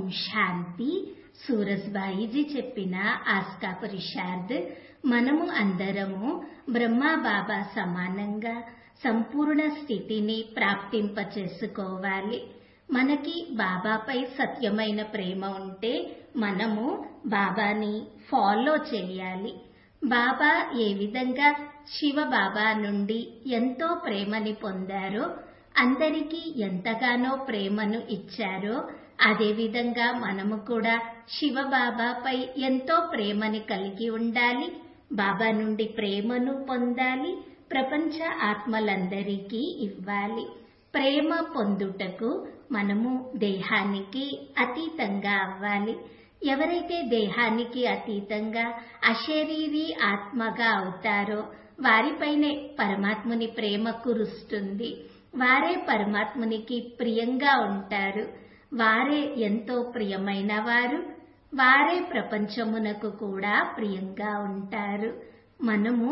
శాంతి సూరజ్బాయిజీ చెప్పిన ఆస్కా పురుషార్థ్ మనము అందరము బ్రహ్మా బాబా సమానంగా సంపూర్ణ స్థితిని ప్రాప్తింప చేసుకోవాలి మనకి బాబాపై సత్యమైన ప్రేమ ఉంటే మనము బాబాని ఫాలో చేయాలి బాబా ఏ విధంగా శివ బాబా నుండి ఎంతో ప్రేమని పొందారో అందరికీ ఎంతగానో ప్రేమను ఇచ్చారో అదేవిధంగా మనము కూడా శివ బాబాపై ఎంతో ప్రేమని కలిగి ఉండాలి బాబా నుండి ప్రేమను పొందాలి ప్రపంచ ఆత్మలందరికీ ఇవ్వాలి ప్రేమ పొందుటకు మనము దేహానికి అతీతంగా అవ్వాలి ఎవరైతే దేహానికి అతీతంగా అశరీరీ ఆత్మగా అవుతారో వారిపైనే పరమాత్ముని ప్రేమ కురుస్తుంది వారే పరమాత్మునికి ప్రియంగా ఉంటారు వారే ఎంతో ప్రియమైన వారు వారే ప్రపంచమునకు కూడా ప్రియంగా ఉంటారు మనము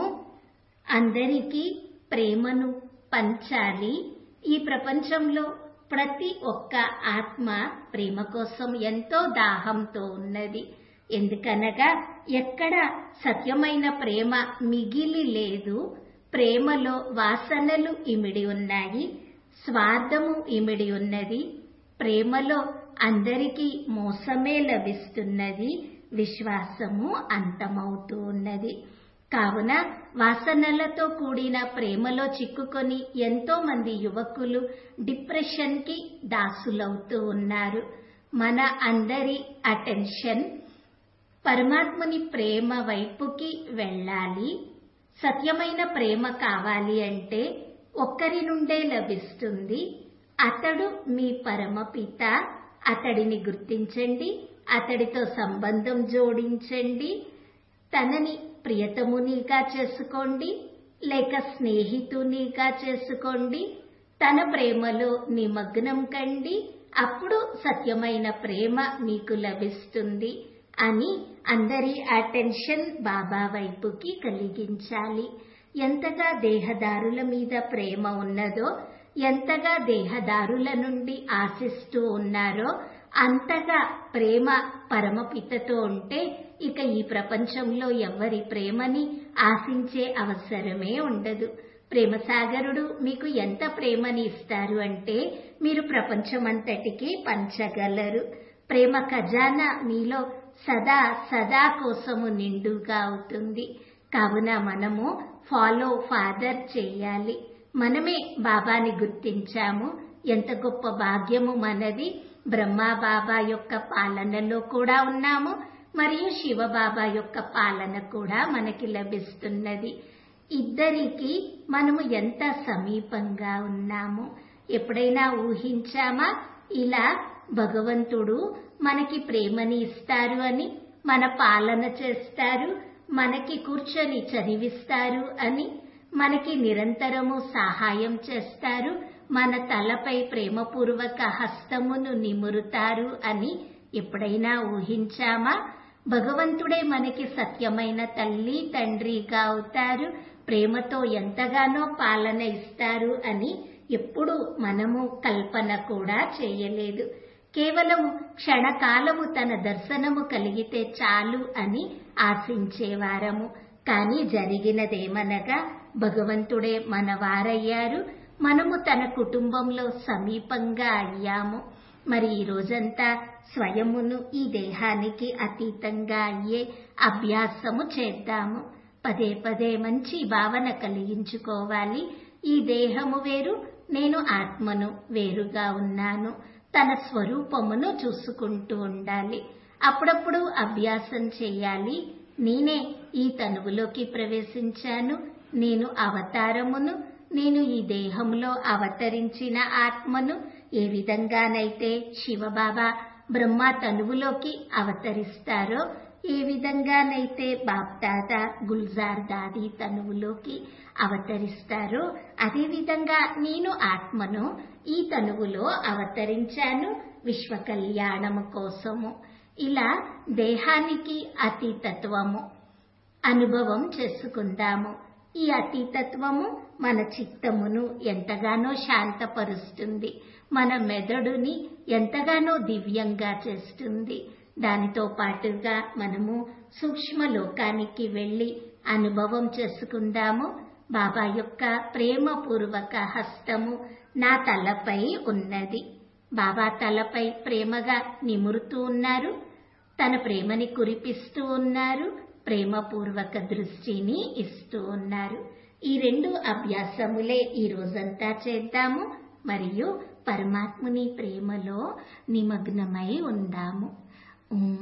అందరికీ ప్రేమను పంచాలి ఈ ప్రపంచంలో ప్రతి ఒక్క ఆత్మ ప్రేమ కోసం ఎంతో దాహంతో ఉన్నది ఎందుకనగా ఎక్కడ సత్యమైన ప్రేమ మిగిలి లేదు ప్రేమలో వాసనలు ఇమిడి ఉన్నాయి స్వార్థము ఇమిడి ఉన్నది ప్రేమలో అందరికీ మోసమే లభిస్తున్నది విశ్వాసము అంతమవుతూ ఉన్నది కావున వాసనలతో కూడిన ప్రేమలో చిక్కుకొని ఎంతో మంది యువకులు డిప్రెషన్ కి దాసులవుతూ ఉన్నారు మన అందరి అటెన్షన్ పరమాత్ముని ప్రేమ వైపుకి వెళ్ళాలి సత్యమైన ప్రేమ కావాలి అంటే ఒక్కరి నుండే లభిస్తుంది అతడు మీ పరమపిత అతడిని గుర్తించండి అతడితో సంబంధం జోడించండి తనని ప్రియతమునిగా చేసుకోండి లేక స్నేహితునిగా చేసుకోండి తన ప్రేమలో నిమగ్నం కండి అప్పుడు సత్యమైన ప్రేమ మీకు లభిస్తుంది అని అందరి అటెన్షన్ బాబా వైపుకి కలిగించాలి ఎంతగా దేహదారుల మీద ప్రేమ ఉన్నదో ఎంతగా దేహదారుల నుండి ఆశిస్తూ ఉన్నారో అంతగా ప్రేమ పరమపితతో ఉంటే ఇక ఈ ప్రపంచంలో ఎవరి ప్రేమని ఆశించే అవసరమే ఉండదు ప్రేమసాగరుడు మీకు ఎంత ప్రేమని ఇస్తారు అంటే మీరు ప్రపంచమంతటికి పంచగలరు ప్రేమ ఖజానా మీలో సదా సదా కోసము నిండుగా అవుతుంది కావున మనము ఫాలో ఫాదర్ చేయాలి మనమే బాబాని గుర్తించాము ఎంత గొప్ప భాగ్యము మనది బ్రహ్మా బాబా యొక్క పాలనలో కూడా ఉన్నాము మరియు శివబాబా యొక్క పాలన కూడా మనకి లభిస్తున్నది ఇద్దరికి మనము ఎంత సమీపంగా ఉన్నాము ఎప్పుడైనా ఊహించామా ఇలా భగవంతుడు మనకి ప్రేమని ఇస్తారు అని మన పాలన చేస్తారు మనకి కూర్చొని చదివిస్తారు అని మనకి నిరంతరము సహాయం చేస్తారు మన తలపై ప్రేమపూర్వక హస్తమును నిమురుతారు అని ఎప్పుడైనా ఊహించామా భగవంతుడే మనకి సత్యమైన తల్లి తండ్రిగా అవుతారు ప్రేమతో ఎంతగానో పాలన ఇస్తారు అని ఎప్పుడు మనము కల్పన కూడా చేయలేదు కేవలము క్షణకాలము తన దర్శనము కలిగితే చాలు అని ఆశించేవారము కానీ జరిగినదేమనగా భగవంతుడే మన వారయ్యారు మనము తన కుటుంబంలో సమీపంగా అయ్యాము మరి ఈ రోజంతా స్వయమును ఈ దేహానికి అతీతంగా అయ్యే అభ్యాసము చేద్దాము పదే పదే మంచి భావన కలిగించుకోవాలి ఈ దేహము వేరు నేను ఆత్మను వేరుగా ఉన్నాను తన స్వరూపమును చూసుకుంటూ ఉండాలి అప్పుడప్పుడు అభ్యాసం చేయాలి నేనే ఈ తనువులోకి ప్రవేశించాను నేను అవతారమును నేను ఈ దేహంలో అవతరించిన ఆత్మను ఏ విధంగానైతే శివబాబా బ్రహ్మ తనువులోకి అవతరిస్తారో ఏ విధంగానైతే బాప్దాద గుల్జార్ దాది తనువులోకి అవతరిస్తారో అదే విధంగా నేను ఆత్మను ఈ తనువులో అవతరించాను విశ్వ కళ్యాణము కోసము ఇలా దేహానికి అతీతత్వము అనుభవం చేసుకుందాము ఈ అతీతత్వము మన చిత్తమును ఎంతగానో శాంతపరుస్తుంది మన మెదడుని ఎంతగానో దివ్యంగా చేస్తుంది దానితో పాటుగా మనము సూక్ష్మ లోకానికి వెళ్ళి అనుభవం చేసుకుందాము బాబా యొక్క ప్రేమపూర్వక హస్తము నా తలపై ఉన్నది బాబా తలపై ప్రేమగా నిమురుతూ ఉన్నారు తన ప్రేమని కురిపిస్తూ ఉన్నారు ప్రేమపూర్వక దృష్టిని ఇస్తూ ఉన్నారు ఈ రెండు అభ్యాసములే ఈ రోజంతా చేద్దాము మరియు పరమాత్ముని ప్రేమలో నిమగ్నమై ఉందాము ఓం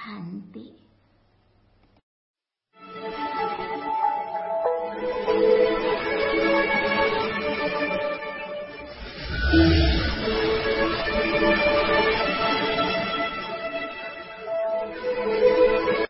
శాంతి